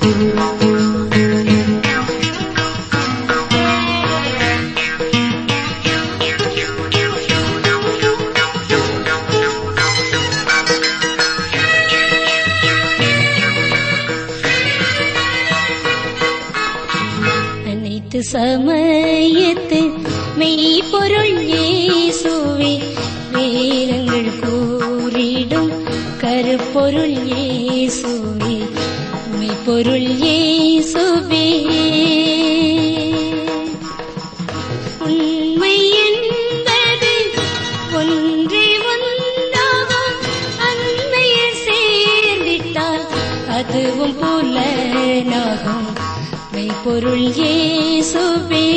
அனைத்து சமயத்து மெய்ப்பொருள் இயேசுவே வேதங்கள் கூறிடும் கருப்பொருள் இயேசுவே மெய்ப்பொருள் இயேசுவே உண்மை என்பது ஒன்றே ஒன்றாகும் அன்னையில் சேர்ந்திட்டால் அதுவும் புலனாகும் மெய்ப்பொருள் இயேசுவே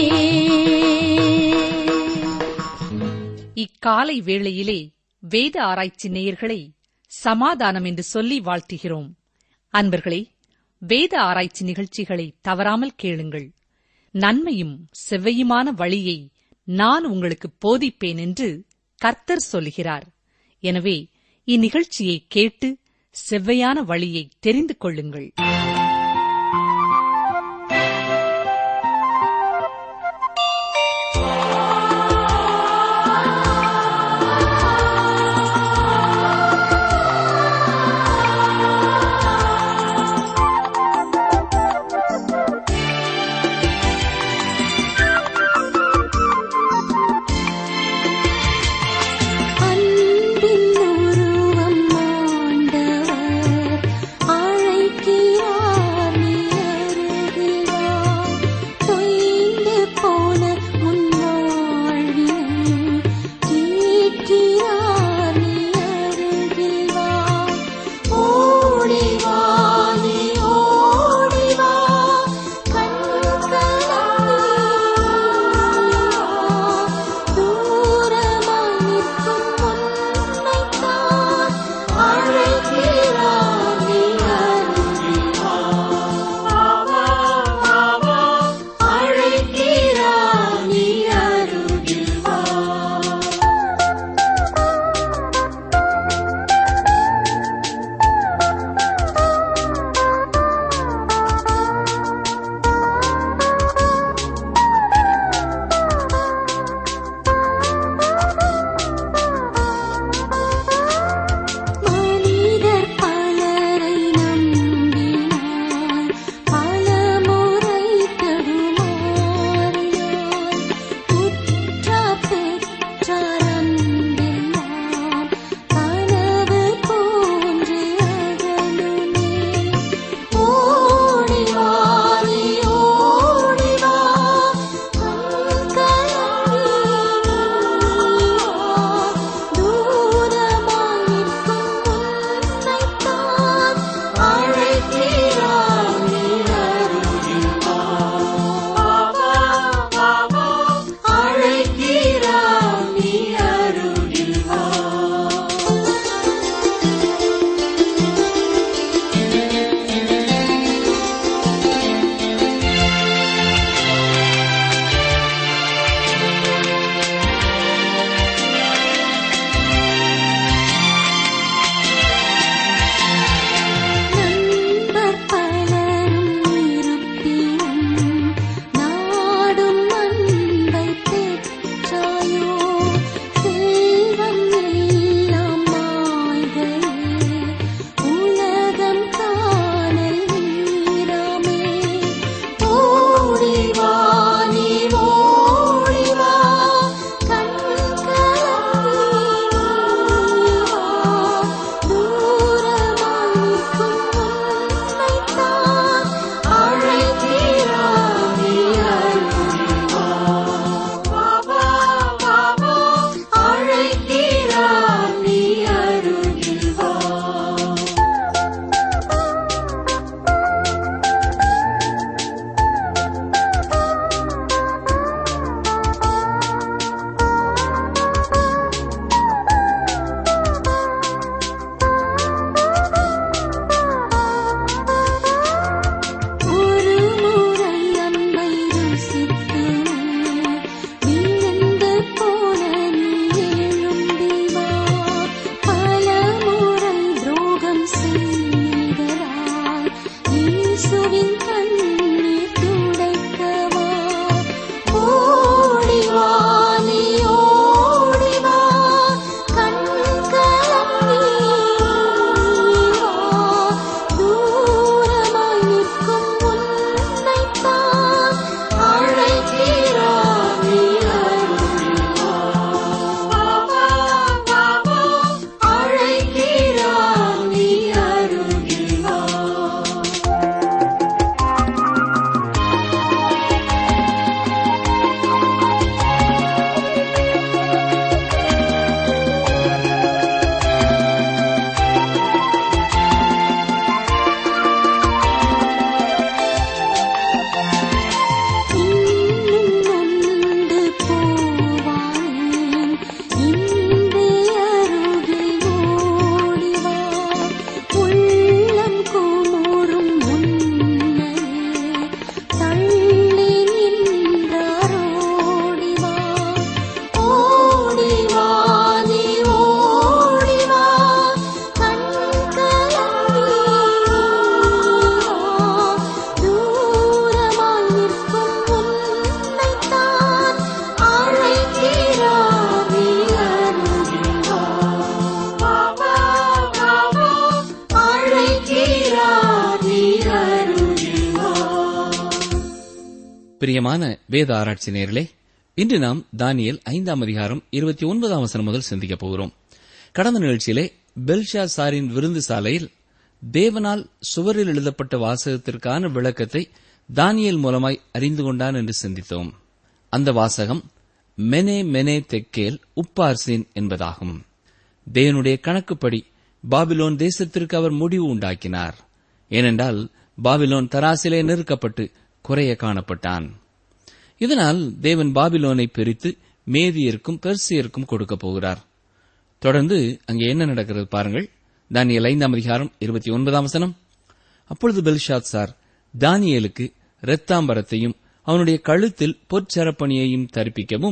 இக்காலை வேளையிலே வேத ஆராய்ச்சி நேயர்களை சமாதானம் என்று சொல்லி வாழ்த்துகிறோம் அன்பர்களே வேத ஆராய்ச்சி நிகழ்ச்சிகளை தவறாமல் கேளுங்கள் நன்மையும் செவ்வையுமான வழியை நான் உங்களுக்கு போதிப்பேன் என்று கர்த்தர் சொல்லுகிறார் எனவே இந்நிகழ்ச்சியை கேட்டு செவ்வையான வழியை தெரிந்து கொள்ளுங்கள் அன்பின் உருவம் ஆண்டவர் அழைக்கிறார் பிரியமான வேத ஆராய்ச்சி நேர்களே இன்று நாம் தானியல் ஐந்தாம் அதிகாரம் இருபத்தி ஒன்பதாம் வசனம் முதல் சிந்திக்கப் போகிறோம் கடந்த நிகழ்ச்சியிலே பெல்ஷா சாரின் விருந்து சாலையில் தேவனால் சுவரில் எழுதப்பட்ட வாசகத்திற்கான விளக்கத்தை தானியல் மூலமாய் அறிந்து கொண்டான் என்று சிந்தித்தோம் அந்த வாசகம் மெனே மெனே தெக்கேல் உப்பார்சின் என்பதாகும் தேவனுடைய கணக்குப்படி பாபிலோன் தேசத்திற்கு அவர் முடிவு உண்டாக்கினார் ஏனென்றால் பாபிலோன் தராசிலே நெருக்கப்பட்டு குறைய காணப்பட்டான் இதனால் தேவன் பாபிலோனை பிரித்து மேதியருக்கும் பெர்சியருக்கும் கொடுக்கப் போகிறார் தொடர்ந்து அங்கே என்ன நடக்கிறது பாருங்கள் தானியல் ஐந்தாம் அதிகாரம் இருபத்தி ஒன்பதாம் வசனம் அப்பொழுது பெல்ஷாத் சார் தானியலுக்கு இரத்தாம்பரத்தையும் அவனுடைய கழுத்தில் பொற்சரப்பணியையும் தரிப்பிக்கவும்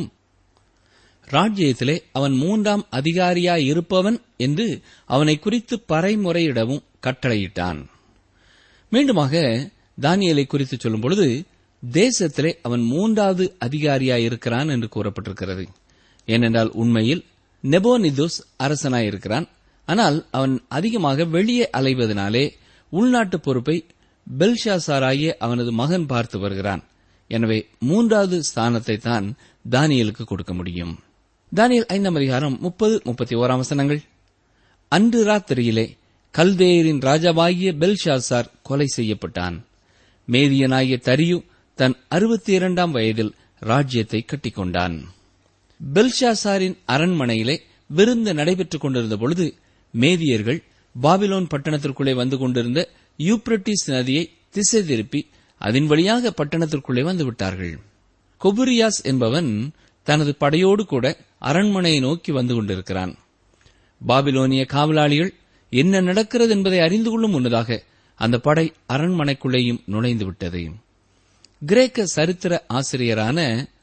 ராஜ்யத்திலே அவன் மூன்றாம் அதிகாரியாய் இருப்பவன் என்று அவனை குறித்து பறைமுறையிடவும் கட்டளையிட்டான் மீண்டுமாக தானியலை குறித்து சொல்லும் பொழுது தேசத்திலே அவன் மூன்றாவது அதிகாரியாய் இருக்கிறான் என்று கூறப்பட்டிருக்கிறது ஏனென்றால் உண்மையில் நெபோனிதுஸ் அரசனாயிருக்கிறான் ஆனால் அவன் அதிகமாக வெளியே அலைவதனாலே உள்நாட்டு பொறுப்பை பெல்ஷாசாராகிய அவனது மகன் பார்த்து வருகிறான் எனவே மூன்றாவது ஸ்தானத்தை தான் தானியலுக்கு கொடுக்க முடியும் தானியல் ஐந்தாம் அதிகாரம் முப்பது முப்பத்தி ஓராம் வசனங்கள் அன்று ராத்திரியிலே கல்தேயரின் ராஜாவாகிய பெல்ஷாசார் கொலை செய்யப்பட்டான் மேதியனாகிய தரியு தன் அறுபத்தி இரண்டாம் வயதில் ராஜ்யத்தை கட்டிக்கொண்டான் பெல்ஷாசாரின் அரண்மனையிலே விருந்து நடைபெற்றுக் கொண்டிருந்த பொழுது மேதியர்கள் பாபிலோன் பட்டணத்திற்குள்ளே வந்து கொண்டிருந்த யூப்ரட்டிஸ் நதியை திசை திருப்பி அதன் வழியாக பட்டணத்திற்குள்ளே வந்து விட்டார்கள் கொபுரியாஸ் என்பவன் தனது படையோடு கூட அரண்மனையை நோக்கி வந்து கொண்டிருக்கிறான் பாபிலோனிய காவலாளிகள் என்ன நடக்கிறது என்பதை அறிந்து கொள்ளும் முன்னதாக அந்த படை அரண்மனைக்குள்ளேயும் நுழைந்து விட்டது கிரேக்க சரித்திர ஆசிரியரான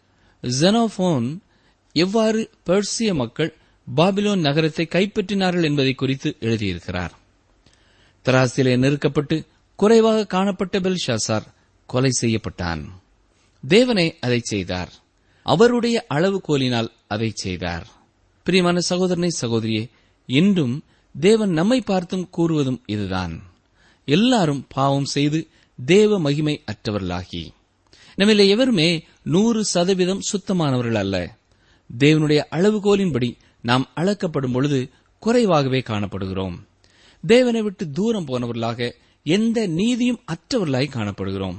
ஜெனோபோன் எவ்வாறு பெர்சிய மக்கள் பாபிலோன் நகரத்தை கைப்பற்றினார்கள் என்பதை குறித்து எழுதியிருக்கிறார் தராசிலே நெருக்கப்பட்டு குறைவாக காணப்பட்ட பெல்ஷாசார் கொலை செய்யப்பட்டான் தேவனே அதை செய்தார் அவருடைய அளவுகோலினால் அதை செய்தார் பிரியமான சகோதரனை சகோதரியே இன்றும் தேவன் நம்மை பார்த்தும் கூறுவதும் இதுதான் எல்லாரும் பாவம் செய்து தேவ மகிமை அற்றவர்களாகி நம்மில் எவருமே நூறு சதவீதம் சுத்தமானவர்கள் அல்ல தேவனுடைய அளவுகோலின்படி நாம் அளக்கப்படும் பொழுது குறைவாகவே காணப்படுகிறோம் தேவனை விட்டு தூரம் போனவர்களாக எந்த நீதியும் அற்றவர்களாய் காணப்படுகிறோம்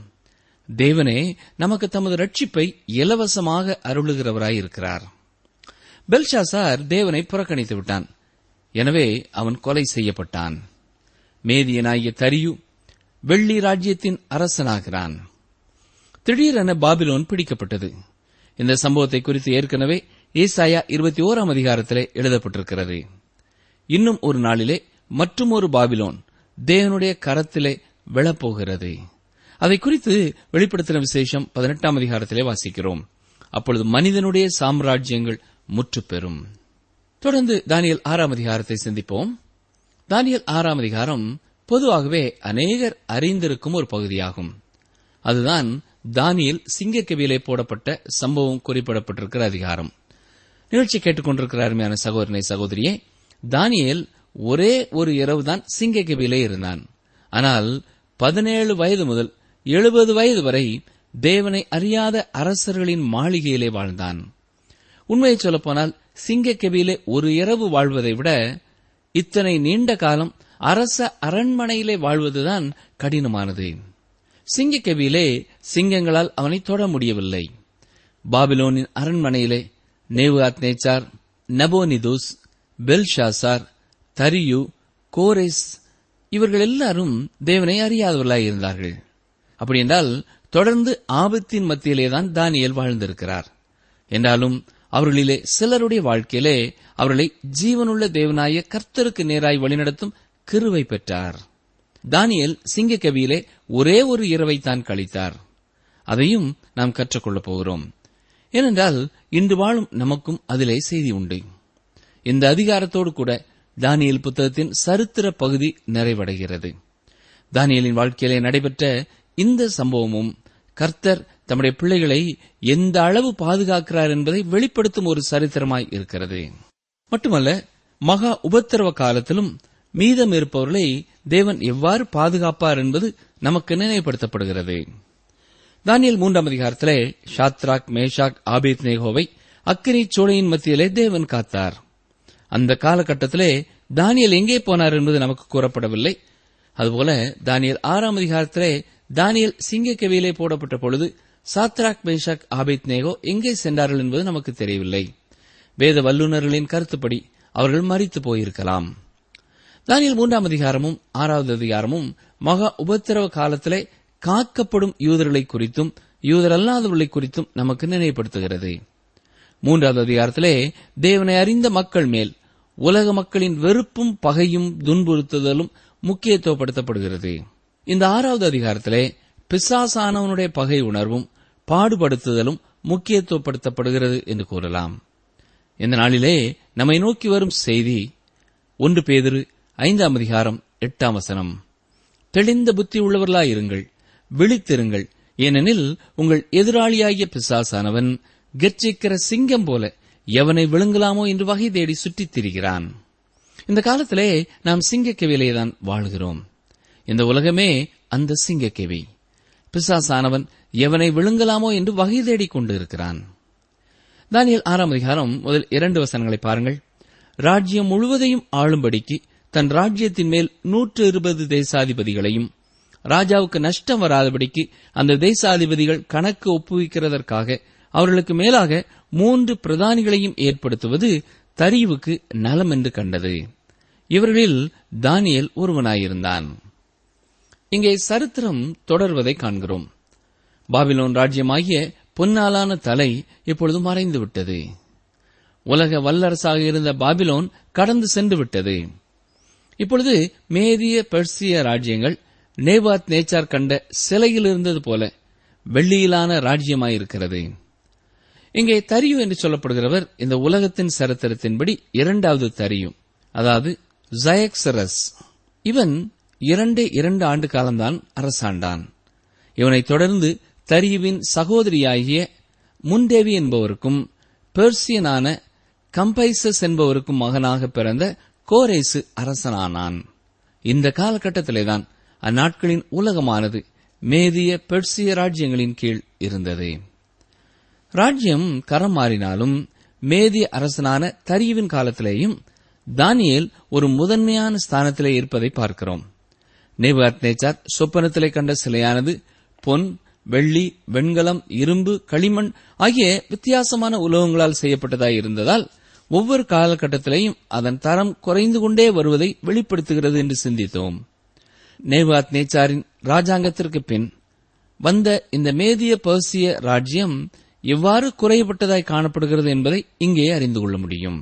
தேவனே நமக்கு தமது ரட்சிப்பை இலவசமாக அருளுகிறவராய் இருக்கிறார் பெல்ஷாசார் தேவனை புறக்கணித்து விட்டான் எனவே அவன் கொலை செய்யப்பட்டான் மேதியனாகிய தரியு வெள்ளி ராஜ்யத்தின் அரசனாகிறான் திடீரென பாபிலோன் பிடிக்கப்பட்டது இந்த சம்பவத்தை குறித்து ஏற்கனவே ஏசாயா இருபத்தி ஓராம் அதிகாரத்திலே எழுதப்பட்டிருக்கிறது இன்னும் ஒரு நாளிலே மற்றும் ஒரு பாபிலோன் தேவனுடைய கரத்திலே விழப்போகிறது அதை குறித்து வெளிப்படுத்தின விசேஷம் பதினெட்டாம் அதிகாரத்திலே வாசிக்கிறோம் அப்பொழுது மனிதனுடைய சாம்ராஜ்யங்கள் முற்றுப்பெறும் தொடர்ந்து தானியல் ஆறாம் அதிகாரத்தை சிந்திப்போம் தானியல் ஆறாம் அதிகாரம் பொதுவாகவே அநேகர் அறிந்திருக்கும் ஒரு பகுதியாகும் அதுதான் தானியல் சிங்கக்கவியிலே போடப்பட்ட சம்பவம் குறிப்பிடப்பட்டிருக்கிற அதிகாரம் நிகழ்ச்சி கேட்டுக்கொண்டிருக்கிற அருமையான சகோதரனை சகோதரியே தானியேல் ஒரே ஒரு இரவுதான் சிங்கக்கவியிலே இருந்தான் ஆனால் பதினேழு வயது முதல் எழுபது வயது வரை தேவனை அறியாத அரசர்களின் மாளிகையிலே வாழ்ந்தான் உண்மையை சொல்லப்போனால் சிங்கக்கவியிலே ஒரு இரவு வாழ்வதை விட இத்தனை நீண்ட காலம் அரச அரண்மனையிலே வாழ்வதுதான் கடினமானது சிங்கக்கவியிலே சிங்கங்களால் அவனை தொட முடியவில்லை பாபிலோனின் அரண்மனையிலே நேவுகாத் நேச்சார் நபோனிதுஸ் பெல்ஷாசார் தரியு கோரேஸ் இவர்கள் எல்லாரும் தேவனை அறியாதவர்களாய் இருந்தார்கள் அப்படி என்றால் தொடர்ந்து ஆபத்தின் மத்தியிலேதான் தானியல் வாழ்ந்திருக்கிறார் என்றாலும் அவர்களிலே சிலருடைய வாழ்க்கையிலே அவர்களை ஜீவனுள்ள தேவனாய கர்த்தருக்கு நேராய் வழிநடத்தும் கிருவை பெற்றார் தானியல் சிங்கக்கவியிலே ஒரே ஒரு இரவை தான் கழித்தார் அதையும் நாம் கற்றுக்கொள்ளப் போகிறோம் ஏனென்றால் இன்று வாழும் நமக்கும் அதிலே செய்தி உண்டு இந்த அதிகாரத்தோடு கூட தானியல் புத்தகத்தின் சரித்திர பகுதி நிறைவடைகிறது தானியலின் வாழ்க்கையிலே நடைபெற்ற இந்த சம்பவமும் கர்த்தர் தம்முடைய பிள்ளைகளை எந்த அளவு பாதுகாக்கிறார் என்பதை வெளிப்படுத்தும் ஒரு சரித்திரமாய் இருக்கிறது மட்டுமல்ல மகா உபத்திரவ காலத்திலும் மீதம் இருப்பவர்களை தேவன் எவ்வாறு பாதுகாப்பார் என்பது நமக்கு நினைவுபடுத்தப்படுகிறது தானியல் மூன்றாம் அதிகாரத்திலே ஷாத்ராக் மேஷாக் ஆபேத் நேகோவை அக்கினி சூளையின் மத்தியிலே தேவன் காத்தார் அந்த காலகட்டத்திலே தானியல் எங்கே போனார் என்பது நமக்கு கூறப்படவில்லை அதுபோல தானியல் ஆறாம் அதிகாரத்திலே தானியல் சிங்கக்கவியிலே போடப்பட்ட பொழுது சாத்ராக் மேஷாக் ஆபேத் நேகோ எங்கே சென்றார்கள் என்பது நமக்கு தெரியவில்லை வேத வல்லுநர்களின் கருத்துப்படி அவர்கள் மறித்து போயிருக்கலாம் தானியல் மூன்றாம் அதிகாரமும் ஆறாவது அதிகாரமும் மகா உபத்திரவ காலத்திலே காக்கப்படும் யூதர்களை குறித்தும் யூதர் அல்லாதவர்களை குறித்தும் நமக்கு நினைவுபடுத்துகிறது மூன்றாவது அதிகாரத்திலே தேவனை அறிந்த மக்கள் மேல் உலக மக்களின் வெறுப்பும் பகையும் துன்புறுத்துதலும் முக்கியத்துவப்படுத்தப்படுகிறது இந்த ஆறாவது அதிகாரத்திலே பிசாசானவனுடைய பகை உணர்வும் பாடுபடுத்துதலும் முக்கியத்துவப்படுத்தப்படுகிறது என்று கூறலாம் இந்த நாளிலே நம்மை நோக்கி வரும் செய்தி ஒன்று பேதிரு ஐந்தாம் அதிகாரம் எட்டாம் வசனம் தெளிந்த புத்தி உள்ளவர்களாயிருங்கள் விழித்திருங்கள் ஏனெனில் உங்கள் எதிராளியாகிய பிசாசானவன் கெர்ச்சிக்கிற சிங்கம் போல எவனை விழுங்கலாமோ என்று வகை தேடி சுற்றித் திரிகிறான் இந்த காலத்திலே நாம் சிங்கக்கெவியிலே தான் வாழ்கிறோம் இந்த உலகமே அந்த சிங்கக்கெவி பிசாசானவன் எவனை விழுங்கலாமோ என்று வகை தேடிக் கொண்டிருக்கிறான் தானியல் ஆறாம் அதிகாரம் முதல் இரண்டு வசனங்களை பாருங்கள் ராஜ்யம் முழுவதையும் ஆளும்படிக்கு தன் ராஜ்யத்தின் மேல் நூற்று இருபது தேசாதிபதிகளையும் ராஜாவுக்கு நஷ்டம் வராதபடிக்கு அந்த தேசாதிபதிகள் கணக்கு ஒப்புவிக்கிறதற்காக அவர்களுக்கு மேலாக மூன்று பிரதானிகளையும் ஏற்படுத்துவது தரிவுக்கு நலம் என்று கண்டது இவர்களில் தானியல் ஒருவனாயிருந்தான் இங்கே சரித்திரம் தொடர்வதை காண்கிறோம் பாபிலோன் ராஜ்யமாகிய பொன்னாலான தலை இப்பொழுது மறைந்து விட்டது உலக வல்லரசாக இருந்த பாபிலோன் கடந்து சென்று விட்டது இப்பொழுது மேதிய பெர்சிய ராஜ்யங்கள் நேபாத் நேச்சார் கண்ட சிலையில் இருந்தது போல வெள்ளியிலான ராஜ்யமாயிருக்கிறது இங்கே தரியு என்று சொல்லப்படுகிறவர் இந்த உலகத்தின் சரித்திரத்தின்படி இரண்டாவது தரியும் அதாவது ஜயக்சரஸ் இவன் இரண்டே இரண்டு ஆண்டு காலம்தான் அரசாண்டான் இவனைத் தொடர்ந்து தரியுவின் சகோதரியாகிய முன்தேவி என்பவருக்கும் பெர்சியனான கம்பைசஸ் என்பவருக்கும் மகனாக பிறந்த கோரேசு அரசனானான் இந்த காலகட்டத்திலேதான் அந்நாட்களின் உலகமானது மேதிய பெர்சிய ராஜ்யங்களின் கீழ் இருந்தது ராஜ்யம் கரம் மாறினாலும் மேதிய அரசனான தரியுவின் காலத்திலேயும் தானியேல் ஒரு முதன்மையான ஸ்தானத்திலே இருப்பதை பார்க்கிறோம் நேபாத் நேச்சார் சொப்பனத்திலே கண்ட சிலையானது பொன் வெள்ளி வெண்கலம் இரும்பு களிமண் ஆகிய வித்தியாசமான உலோகங்களால் செய்யப்பட்டதாய் இருந்ததால் ஒவ்வொரு காலகட்டத்திலேயும் அதன் தரம் குறைந்து கொண்டே வருவதை வெளிப்படுத்துகிறது என்று சிந்தித்தோம் நேபாத் நேச்சாரின் ராஜாங்கத்திற்கு பின் வந்த இந்த மேதிய பர்சிய ராஜ்யம் எவ்வாறு குறையப்பட்டதாய் காணப்படுகிறது என்பதை இங்கே அறிந்து கொள்ள முடியும்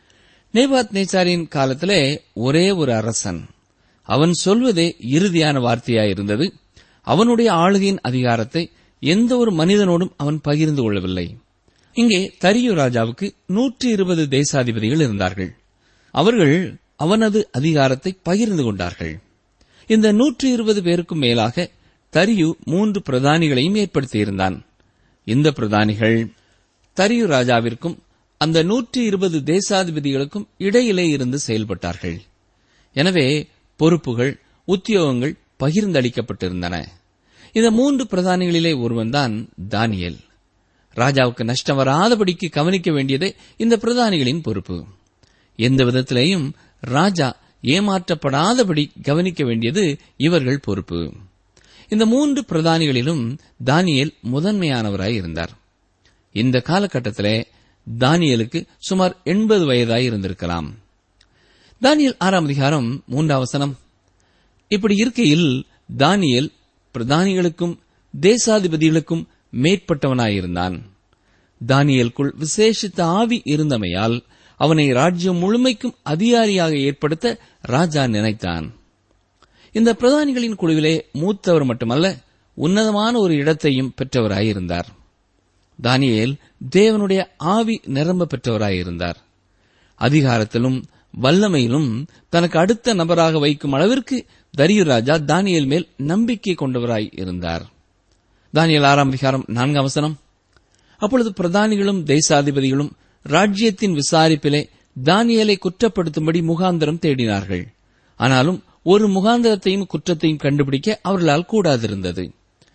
நேபாத் நேச்சாரின் காலத்திலே ஒரே ஒரு அரசன் அவன் சொல்வதே இறுதியான வார்த்தையாயிருந்தது அவனுடைய ஆளுகையின் அதிகாரத்தை எந்த ஒரு மனிதனோடும் அவன் பகிர்ந்து கொள்ளவில்லை இங்கே தரியு ராஜாவுக்கு நூற்றி இருபது தேசாதிபதிகள் இருந்தார்கள் அவர்கள் அவனது அதிகாரத்தை பகிர்ந்து கொண்டார்கள் இந்த நூற்றி இருபது பேருக்கும் மேலாக தரியு மூன்று பிரதானிகளையும் ஏற்படுத்தியிருந்தான் இந்த பிரதானிகள் தரியு ராஜாவிற்கும் அந்த நூற்றி இருபது தேசாதிபதிகளுக்கும் இடையிலே இருந்து செயல்பட்டார்கள் எனவே பொறுப்புகள் உத்தியோகங்கள் பகிர்ந்தளிக்கப்பட்டிருந்தன இந்த மூன்று பிரதானிகளிலே ஒருவன்தான் தானியல் ராஜாவுக்கு நஷ்டம் வராதபடிக்கு கவனிக்க வேண்டியதே இந்த பிரதானிகளின் பொறுப்பு எந்த விதத்திலேயும் ராஜா ஏமாற்றப்படாதபடி கவனிக்க வேண்டியது இவர்கள் பொறுப்பு இந்த மூன்று பிரதானிகளிலும் தானியேல் முதன்மையானவராய் இருந்தார் இந்த காலகட்டத்திலே தானியலுக்கு சுமார் எண்பது வயதாய் இருந்திருக்கலாம் தானியல் ஆறாம் அதிகாரம் மூன்றாம் வசனம் இப்படி இருக்கையில் தானியல் பிரதானிகளுக்கும் தேசாதிபதிகளுக்கும் மேற்பட்டவனாயிருந்தான் தானியலுக்குள் விசேஷித்த ஆவி இருந்தமையால் அவனை ராஜ்யம் முழுமைக்கும் அதிகாரியாக ஏற்படுத்த ராஜா நினைத்தான் இந்த பிரதானிகளின் குழுவிலே மூத்தவர் மட்டுமல்ல உன்னதமான ஒரு இடத்தையும் பெற்றவராயிருந்தார் தானியேல் தேவனுடைய ஆவி நிரம்ப பெற்றவராயிருந்தார் அதிகாரத்திலும் வல்லமையிலும் தனக்கு அடுத்த நபராக வைக்கும் அளவிற்கு தரியு ராஜா தானியல் மேல் நம்பிக்கை கொண்டவராய் இருந்தார் தானியல் ஆறாம் அதிகாரம் நான்காம் வசனம் அப்பொழுது பிரதானிகளும் தேசாதிபதிகளும் ராஜ்யத்தின் விசாரிப்பிலே தானியலை குற்றப்படுத்தும்படி முகாந்திரம் தேடினார்கள் ஆனாலும் ஒரு முகாந்திரத்தையும் குற்றத்தையும் கண்டுபிடிக்க அவர்களால் கூடாதிருந்தது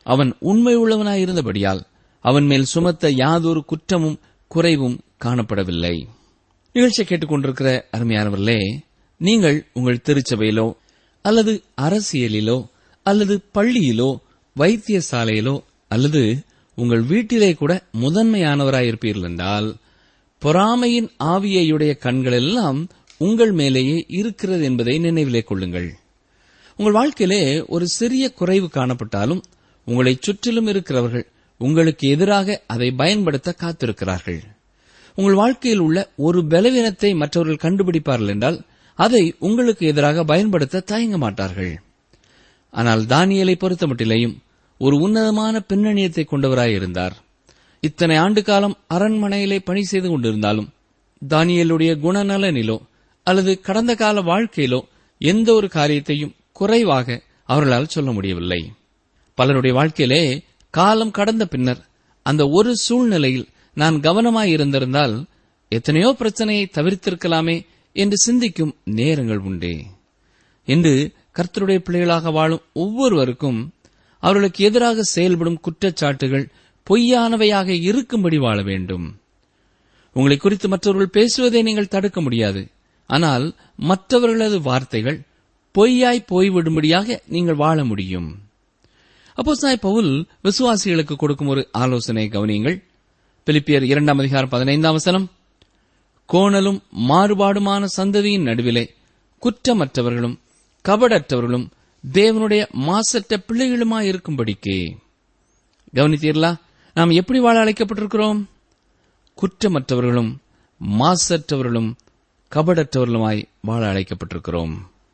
அவன் உண்மை உள்ளவனாயிருந்தபடியால் அவன் மேல் சுமத்த யாதொரு குற்றமும் குறைவும் காணப்படவில்லை நிகழ்ச்சியை கேட்டுக்கொண்டிருக்கிற அருமையானவர்களே நீங்கள் உங்கள் திருச்சபையிலோ அல்லது அரசியலிலோ அல்லது பள்ளியிலோ வைத்தியசாலையிலோ அல்லது உங்கள் வீட்டிலே கூட முதன்மையானவராயிருப்பீர்கள் என்றால் பொறாமையின் ஆவியையுடைய கண்களெல்லாம் உங்கள் மேலேயே இருக்கிறது என்பதை நினைவிலே கொள்ளுங்கள் உங்கள் வாழ்க்கையிலே ஒரு சிறிய குறைவு காணப்பட்டாலும் உங்களை சுற்றிலும் இருக்கிறவர்கள் உங்களுக்கு எதிராக அதை பயன்படுத்த காத்திருக்கிறார்கள் உங்கள் வாழ்க்கையில் உள்ள ஒரு பலவீனத்தை மற்றவர்கள் கண்டுபிடிப்பார்கள் என்றால் அதை உங்களுக்கு எதிராக பயன்படுத்த தயங்க மாட்டார்கள் ஆனால் தானியலை பொறுத்தமட்டிலேயும் ஒரு உன்னதமான பின்னணியத்தை கொண்டவராயிருந்தார் இத்தனை ஆண்டு காலம் அரண்மனையிலே பணி செய்து கொண்டிருந்தாலும் தானியலுடைய குணநலனிலோ அல்லது கடந்த கால வாழ்க்கையிலோ எந்த ஒரு காரியத்தையும் குறைவாக அவர்களால் சொல்ல முடியவில்லை பலருடைய வாழ்க்கையிலே காலம் கடந்த பின்னர் அந்த ஒரு சூழ்நிலையில் நான் கவனமாய் இருந்திருந்தால் எத்தனையோ பிரச்சனையை தவிர்த்திருக்கலாமே என்று சிந்திக்கும் நேரங்கள் உண்டே என்று கர்த்தருடைய பிள்ளைகளாக வாழும் ஒவ்வொருவருக்கும் அவர்களுக்கு எதிராக செயல்படும் குற்றச்சாட்டுகள் பொய்யானவையாக இருக்கும்படி வாழ வேண்டும் உங்களை குறித்து மற்றவர்கள் பேசுவதை நீங்கள் தடுக்க முடியாது ஆனால் மற்றவர்களது வார்த்தைகள் பொய்யாய் போய்விடும்படியாக நீங்கள் வாழ முடியும் அப்போ சாய் பவுல் விசுவாசிகளுக்கு கொடுக்கும் ஒரு ஆலோசனை கவனியுங்கள் பிலிப்பியர் இரண்டாம் அதிகாரம் பதினைந்தாம் வசனம் கோணலும் மாறுபாடுமான சந்ததியின் நடுவிலே குற்றமற்றவர்களும் கபடற்றவர்களும் தேவனுடைய மாசற்ற பிள்ளைகளுமாயிருக்கும்படிக்கே கவனித்தீர்களா நாம் எப்படி வாழ அழைக்கப்பட்டிருக்கிறோம் குற்றமற்றவர்களும் மாசற்றவர்களும் கபடற்றவர்களுமாய் வாழ அழைக்கப்பட்டிருக்கிறோம்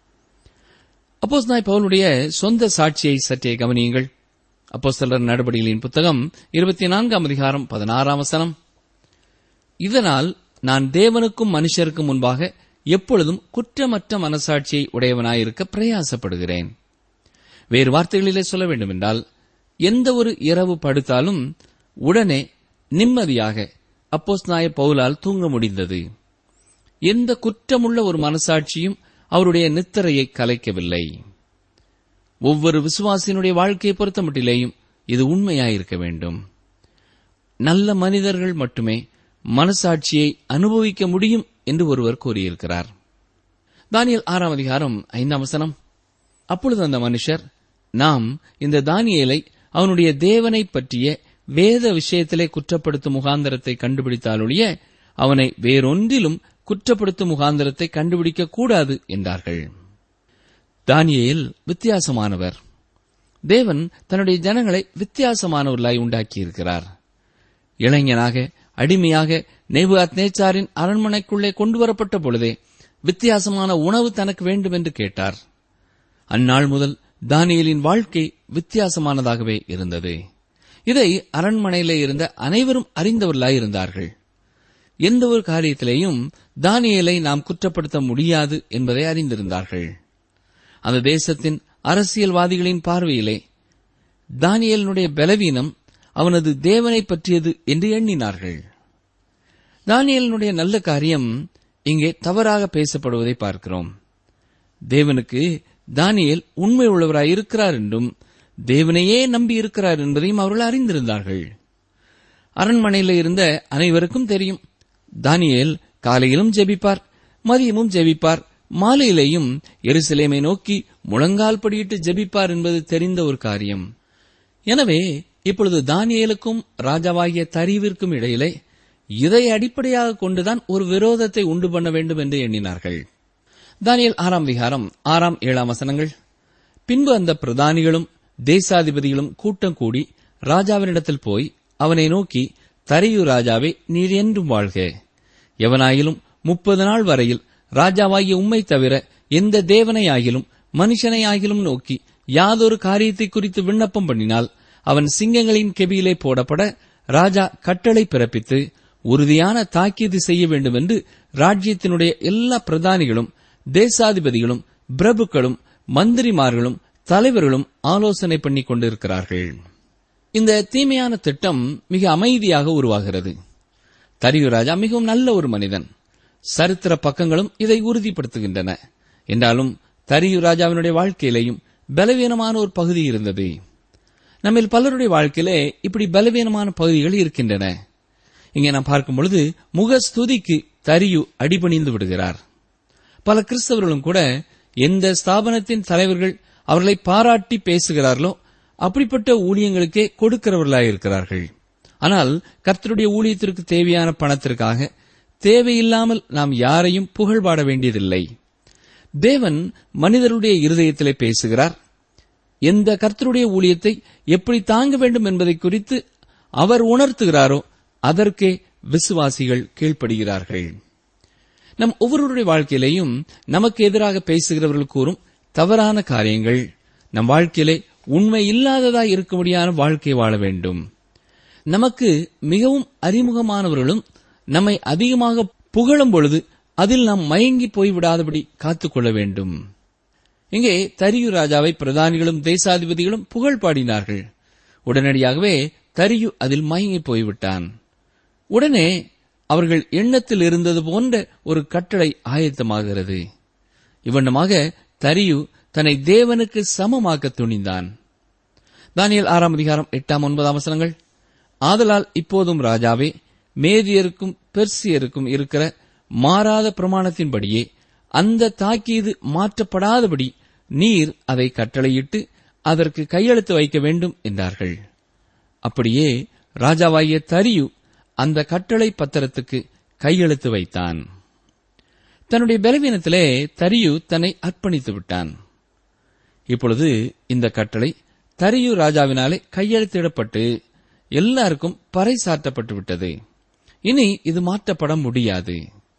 அப்போஸ் நாய் பவுலுடைய சொந்த சாட்சியை சற்றே கவனியுங்கள் அப்போஸ்தலர் நடவடிக்கைகளின் புத்தகம் இருபத்தி நான்காம் அதிகாரம் பதினாறாம் வசனம் இதனால் நான் தேவனுக்கும் மனுஷருக்கும் முன்பாக எப்பொழுதும் குற்றமற்ற மனசாட்சியை உடையவனாயிருக்க பிரயாசப்படுகிறேன் வேறு வார்த்தைகளிலே சொல்ல வேண்டுமென்றால் எந்த ஒரு இரவு படுத்தாலும் உடனே நிம்மதியாக அப்போஸ் நாய பவுலால் தூங்க முடிந்தது எந்த குற்றமுள்ள ஒரு மனசாட்சியும் அவருடைய நித்திரையை கலைக்கவில்லை ஒவ்வொரு விசுவாசியினுடைய வாழ்க்கையை பொறுத்தமட்டிலேயும் இது உண்மையாயிருக்க வேண்டும் நல்ல மனிதர்கள் மட்டுமே மனசாட்சியை அனுபவிக்க முடியும் என்று ஒருவர் கூறியிருக்கிறார் தானியல் ஆறாம் அதிகாரம் ஐந்தாம் வசனம் அப்பொழுது அந்த மனுஷர் நாம் இந்த தானியேலை அவனுடைய தேவனை பற்றிய வேத விஷயத்திலே குற்றப்படுத்தும் முகாந்தரத்தை கண்டுபிடித்தாலொழிய அவனை வேறொன்றிலும் குற்றப்படுத்தும் முகாந்தரத்தை கண்டுபிடிக்க கூடாது என்றார்கள் தானியேல் வித்தியாசமானவர் தேவன் தன்னுடைய ஜனங்களை வித்தியாசமானவர்களாய் உண்டாக்கியிருக்கிறார் இளைஞனாக அடிமையாக நேபுகாத் நேச்சாரின் அரண்மனைக்குள்ளே கொண்டு வரப்பட்ட பொழுதே வித்தியாசமான உணவு தனக்கு வேண்டும் என்று கேட்டார் அந்நாள் முதல் தானியலின் வாழ்க்கை வித்தியாசமானதாகவே இருந்தது இதை அரண்மனையிலே இருந்த அனைவரும் அறிந்தவர்களாய் இருந்தார்கள் எந்த ஒரு காரியத்திலேயும் தானியலை நாம் குற்றப்படுத்த முடியாது என்பதை அறிந்திருந்தார்கள் அந்த தேசத்தின் அரசியல்வாதிகளின் பார்வையிலே தானியலினுடைய பலவீனம் அவனது தேவனை பற்றியது என்று எண்ணினார்கள் தானியலினுடைய நல்ல காரியம் இங்கே தவறாக பேசப்படுவதை பார்க்கிறோம் தேவனுக்கு தானியல் உண்மை உள்ளவராய் இருக்கிறார் என்றும் தேவனையே நம்பி இருக்கிறார் என்பதையும் அவர்கள் அறிந்திருந்தார்கள் அரண்மனையில் இருந்த அனைவருக்கும் தெரியும் தானியேல் காலையிலும் ஜெபிப்பார் மதியமும் ஜெபிப்பார் மாலையிலேயும் எருசலேமை நோக்கி முழங்கால் படியிட்டு ஜெபிப்பார் என்பது தெரிந்த ஒரு காரியம் எனவே இப்பொழுது தானியேலுக்கும் ராஜாவாகிய தரீவிற்கும் இடையிலே இதை அடிப்படையாக கொண்டுதான் ஒரு விரோதத்தை உண்டு பண்ண வேண்டும் என்று எண்ணினார்கள் தானியல் ஆறாம் விகாரம் ஆறாம் ஏழாம் வசனங்கள் பின்பு அந்த பிரதானிகளும் தேசாதிபதிகளும் கூட்டம் கூடி ராஜாவினிடத்தில் போய் அவனை நோக்கி தரையு ராஜாவே நீர் என்றும் வாழ்க எவனாயிலும் முப்பது நாள் வரையில் ராஜாவாகிய உம்மை தவிர எந்த தேவனையாகிலும் மனுஷனையாகிலும் நோக்கி யாதொரு காரியத்தை குறித்து விண்ணப்பம் பண்ணினால் அவன் சிங்கங்களின் கெபியிலே போடப்பட ராஜா கட்டளை பிறப்பித்து உறுதியான தாக்கீது செய்ய வேண்டும் என்று ராஜ்யத்தினுடைய எல்லா பிரதானிகளும் தேசாதிபதிகளும் பிரபுக்களும் மந்திரிமார்களும் தலைவர்களும் ஆலோசனை பண்ணிக் கொண்டிருக்கிறார்கள் இந்த தீமையான திட்டம் மிக அமைதியாக உருவாகிறது தரியு ராஜா மிகவும் நல்ல ஒரு மனிதன் சரித்திர பக்கங்களும் இதை உறுதிப்படுத்துகின்றன என்றாலும் தரியு ராஜாவினுடைய வாழ்க்கையிலேயும் பலவீனமான ஒரு பகுதி இருந்தது நம்மில் பலருடைய வாழ்க்கையிலே இப்படி பலவீனமான பகுதிகள் இருக்கின்றன இங்கே நாம் பார்க்கும் பொழுது முகஸ்துதிக்கு தரியு அடிபணிந்து விடுகிறார் பல கிறிஸ்தவர்களும் கூட எந்த ஸ்தாபனத்தின் தலைவர்கள் அவர்களை பாராட்டி பேசுகிறார்களோ அப்படிப்பட்ட ஊழியங்களுக்கே கொடுக்கிறவர்களாக இருக்கிறார்கள் ஆனால் கர்த்தருடைய ஊழியத்திற்கு தேவையான பணத்திற்காக தேவையில்லாமல் நாம் யாரையும் புகழ்பாட வேண்டியதில்லை தேவன் மனிதருடைய இருதயத்திலே பேசுகிறார் எந்த கர்த்தருடைய ஊழியத்தை எப்படி தாங்க வேண்டும் என்பதை குறித்து அவர் உணர்த்துகிறாரோ அதற்கே விசுவாசிகள் கீழ்ப்படுகிறார்கள் நம் ஒவ்வொருவருடைய வாழ்க்கையிலேயும் நமக்கு எதிராக பேசுகிறவர்கள் கூறும் தவறான காரியங்கள் நம் வாழ்க்கையிலே உண்மை இல்லாததாய் இருக்கும்படியான வாழ்க்கை வாழ வேண்டும் நமக்கு மிகவும் அறிமுகமானவர்களும் நம்மை அதிகமாக புகழும் பொழுது அதில் நாம் மயங்கி போய்விடாதபடி காத்துக்கொள்ள வேண்டும் இங்கே தரியு ராஜாவை பிரதானிகளும் தேசாதிபதிகளும் புகழ் பாடினார்கள் உடனடியாகவே தரியு அதில் மயங்கி போய்விட்டான் உடனே அவர்கள் எண்ணத்தில் இருந்தது போன்ற ஒரு கட்டளை ஆயத்தமாகிறது இவ்வண்ணமாக தரியு தன்னை தேவனுக்கு சமமாக்க துணிந்தான் தானியல் ஆறாம் அதிகாரம் எட்டாம் ஒன்பதாம் வசனங்கள் ஆதலால் இப்போதும் ராஜாவே மேதியருக்கும் பெர்சியருக்கும் இருக்கிற மாறாத பிரமாணத்தின்படியே அந்த தாக்கீது மாற்றப்படாதபடி நீர் அதை கட்டளையிட்டு அதற்கு கையெழுத்து வைக்க வேண்டும் என்றார்கள் அப்படியே ராஜாவாகிய தரியு அந்த கட்டளை பத்திரத்துக்கு கையெழுத்து வைத்தான் தன்னுடைய பலவீனத்திலே தரியு தன்னை அர்ப்பணித்து விட்டான் இப்பொழுது இந்த கட்டளை தரியு ராஜாவினாலே கையெழுத்திடப்பட்டு எல்லாருக்கும் பறைசாற்றப்பட்டு விட்டது இனி இது மாற்றப்பட முடியாது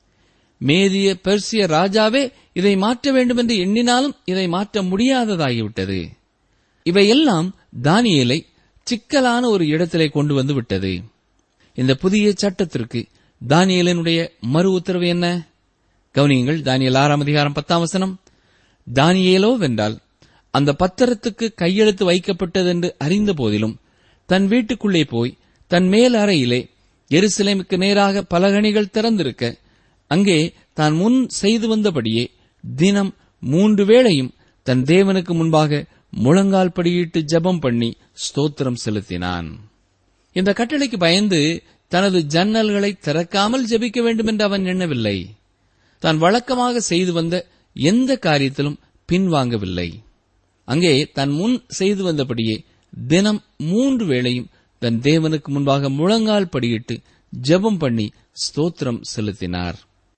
மேதிய பெர்சிய ராஜாவே இதை மாற்ற வேண்டும் என்று எண்ணினாலும் இதை மாற்ற முடியாததாகிவிட்டது இவையெல்லாம் தானியேலை சிக்கலான ஒரு இடத்திலே கொண்டு வந்து விட்டது இந்த புதிய சட்டத்திற்கு தானியேலனுடைய மறு உத்தரவு என்ன கவனியுங்கள் தானியல் ஆறாம் அதிகாரம் பத்தாம் வசனம் தானியேலோ வென்றால் அந்த பத்திரத்துக்கு கையெழுத்து வைக்கப்பட்டதென்று அறிந்த போதிலும் தன் வீட்டுக்குள்ளே போய் தன் மேல் அறையிலே எருசலேமுக்கு நேராக பலகணிகள் திறந்திருக்க அங்கே தான் முன் செய்து வந்தபடியே தினம் மூன்று வேளையும் தன் தேவனுக்கு முன்பாக முழங்கால் படியிட்டு ஜெபம் பண்ணி ஸ்தோத்திரம் செலுத்தினான் இந்த கட்டளைக்கு பயந்து தனது ஜன்னல்களை திறக்காமல் ஜெபிக்க வேண்டும் என்று அவன் எண்ணவில்லை தான் வழக்கமாக செய்து வந்த எந்த காரியத்திலும் பின்வாங்கவில்லை அங்கே தன் முன் செய்து வந்தபடியே தினம் மூன்று வேளையும் தன் தேவனுக்கு முன்பாக முழங்கால் படியிட்டு ஜெபம் பண்ணி ஸ்தோத்திரம் செலுத்தினார்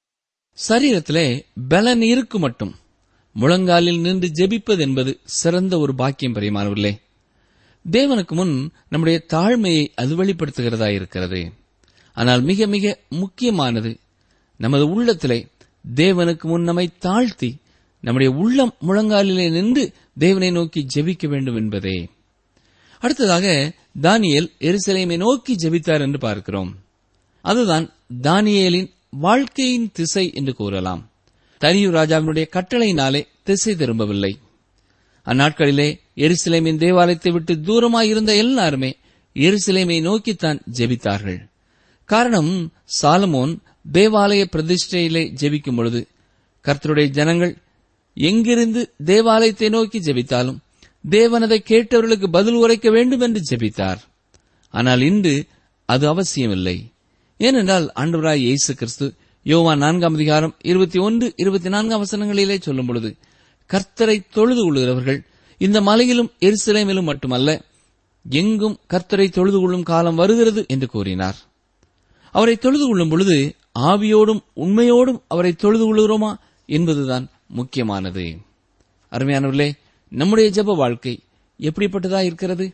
சரீரத்திலே பலன் இருக்கு மட்டும் முழங்காலில் நின்று ஜெபிப்பது என்பது சிறந்த ஒரு பாக்கியம் பிரியமானவர்களே தேவனுக்கு முன் நம்முடைய தாழ்மையை அது வெளிப்படுத்துகிறதா இருக்கிறது ஆனால் மிக மிக முக்கியமானது நமது உள்ளத்திலே தேவனுக்கு முன் நம்மை தாழ்த்தி நம்முடைய உள்ளம் முழங்காலிலே நின்று தேவனை நோக்கி ஜெபிக்க வேண்டும் என்பதே அடுத்ததாக தானியேல் எருசலேமை நோக்கி ஜெபித்தார் என்று பார்க்கிறோம் அதுதான் தானியேலின் வாழ்க்கையின் திசை என்று கூறலாம் தரியு ராஜாவினுடைய கட்டளையினாலே திசை திரும்பவில்லை அந்நாட்களிலே எருசலேமின் தேவாலயத்தை விட்டு தூரமாயிருந்த எல்லாருமே எருசலேமை நோக்கித்தான் ஜெபித்தார்கள் காரணம் சாலமோன் தேவாலய பிரதிஷ்டையிலே ஜெபிக்கும் பொழுது கர்த்தருடைய ஜனங்கள் எங்கிருந்து தேவாலயத்தை நோக்கி ஜெபித்தாலும் தேவனதை கேட்டவர்களுக்கு பதில் உரைக்க வேண்டும் என்று ஜெபித்தார் ஆனால் இன்று அது அவசியமில்லை ஏனென்றால் ஆண்டவராய் இயேசு கிறிஸ்து யோவான் நான்காம் அதிகாரம் இருபத்தி ஒன்று இருபத்தி நான்காம் வசனங்களிலே சொல்லும் பொழுது கர்த்தரை தொழுது கொள்கிறவர்கள் இந்த மலையிலும் எருசலேமிலும் மட்டுமல்ல எங்கும் கர்த்தரை தொழுது கொள்ளும் காலம் வருகிறது என்று கூறினார் அவரை தொழுது கொள்ளும் பொழுது ஆவியோடும் உண்மையோடும் அவரை தொழுது கொள்கிறோமா என்பதுதான் முக்கியமானது அருமையானவர்களே நம்முடைய ஜெப வாழ்க்கை எப்படிப்பட்டதா இருக்கிறது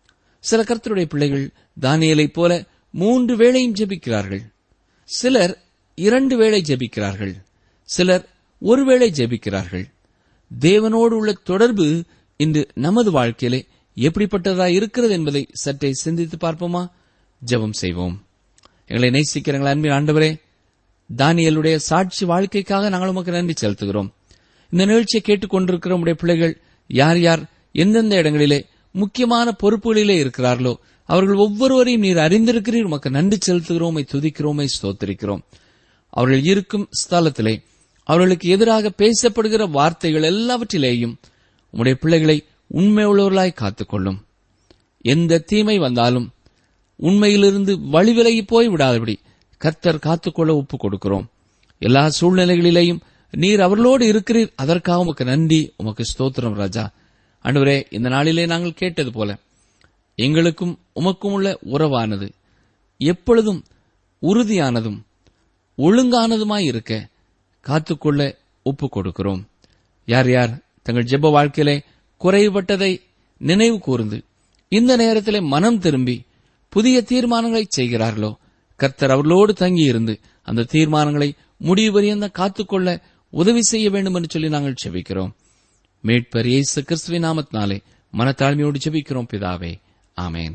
சில கர்த்தருடைய பிள்ளைகள் தானியலைப் போல மூன்று வேளையும் ஜெபிக்கிறார்கள் சிலர் இரண்டு வேளை ஜெபிக்கிறார்கள் சிலர் ஒருவேளை ஜெபிக்கிறார்கள் தேவனோடு உள்ள தொடர்பு இன்று நமது வாழ்க்கையிலே எப்படிப்பட்டதா இருக்கிறது என்பதை சற்றே சிந்தித்து பார்ப்போமா ஜெபம் செய்வோம் எங்களை நேசிக்கிறீங்களா அன்பின் ஆண்டவரே தானியலுடைய சாட்சி வாழ்க்கைக்காக நாங்கள் உமக்கு நன்றி செலுத்துகிறோம் இந்த நிகழ்ச்சியை கேட்டுக்கொண்டிருக்கிற உடைய பிள்ளைகள் யார் யார் எந்தெந்த இடங்களிலே முக்கியமான பொறுப்புகளிலே இருக்கிறார்களோ அவர்கள் ஒவ்வொருவரையும் நீர் அறிந்திருக்கிறீர் உமக்கு நன்றி செலுத்துகிறோமை துதிக்கிறோமை ஸ்தோத்திரிக்கிறோம் அவர்கள் இருக்கும் ஸ்தலத்திலே அவர்களுக்கு எதிராக பேசப்படுகிற வார்த்தைகள் எல்லாவற்றிலேயும் உம்முடைய பிள்ளைகளை உண்மை உள்ளவர்களாய் காத்துக்கொள்ளும் எந்த தீமை வந்தாலும் உண்மையிலிருந்து வழிவிலகி போய் விடாதபடி கர்த்தர் காத்துக்கொள்ள ஒப்புக் கொடுக்கிறோம் எல்லா சூழ்நிலைகளிலேயும் நீர் அவர்களோடு இருக்கிறீர் அதற்காக உமக்கு நன்றி உமக்கு ஸ்தோத்திரம் ராஜா அன்றுவரே இந்த நாளிலே நாங்கள் கேட்டது போல எங்களுக்கும் உமக்கும் உள்ள உறவானது எப்பொழுதும் உறுதியானதும் ஒழுங்கானதுமாய் இருக்க காத்துக்கொள்ள ஒப்புக் கொடுக்கிறோம் யார் யார் தங்கள் ஜெப வாழ்க்கையிலே குறைபட்டதை நினைவு கூர்ந்து இந்த நேரத்திலே மனம் திரும்பி புதிய தீர்மானங்களை செய்கிறார்களோ கர்த்தர் அவர்களோடு தங்கியிருந்து அந்த தீர்மானங்களை முடிவு பரியந்த காத்துக்கொள்ள உதவி செய்ய வேண்டும் என்று சொல்லி நாங்கள் செபிக்கிறோம் மீட்பர் இயேசு கிறிஸ்துவின் நாமத்தினாலே மனத்தாழ்மையோடு செபிக்கிறோம் பிதாவே ஆமேன்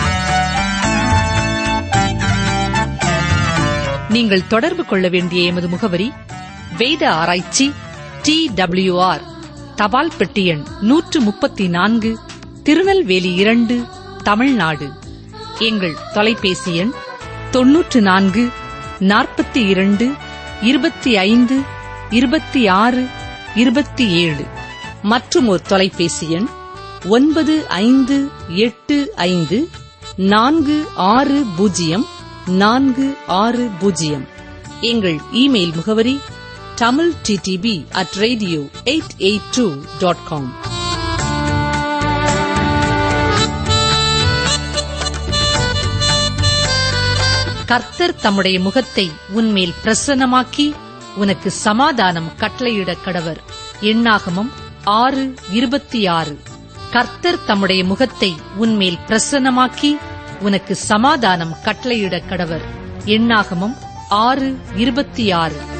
நீங்கள் தொடர்பு கொள்ள வேண்டிய எமது முகவரி வேத ஆராய்ச்சி டி ஆர் தபால் பெட்டி எண் நூற்று முப்பத்தி நான்கு திருநெல்வேலி இரண்டு தமிழ்நாடு எங்கள் தொலைபேசி எண் தொன்னூற்று நான்கு நாற்பத்தி இரண்டு இருபத்தி ஐந்து இருபத்தி ஆறு இருபத்தி ஏழு மற்றும் ஒரு தொலைபேசி எண் ஒன்பது ஐந்து எட்டு ஐந்து நான்கு ஆறு பூஜ்ஜியம் நான்கு ஆறு பூஜ்ஜியம் எங்கள் இமெயில் முகவரி Tamil DTP at radio eight eight two dot com கர்த்தர் தம்முடைய முகத்தை உன்மேல் பிரசன்னமாக்கி உனக்கு சமாதானம் கட்டளையிட கடவர் எண்ணாகமம் ஆறு இருபத்தி ஆறு கர்த்தர் தம்முடைய முகத்தை உன்மேல் பிரசன்னமாக்கி உனக்கு சமாதானம் கட்டளையிட கடவர் எண்ணாகமம் ஆறு இருபத்தி ஆறு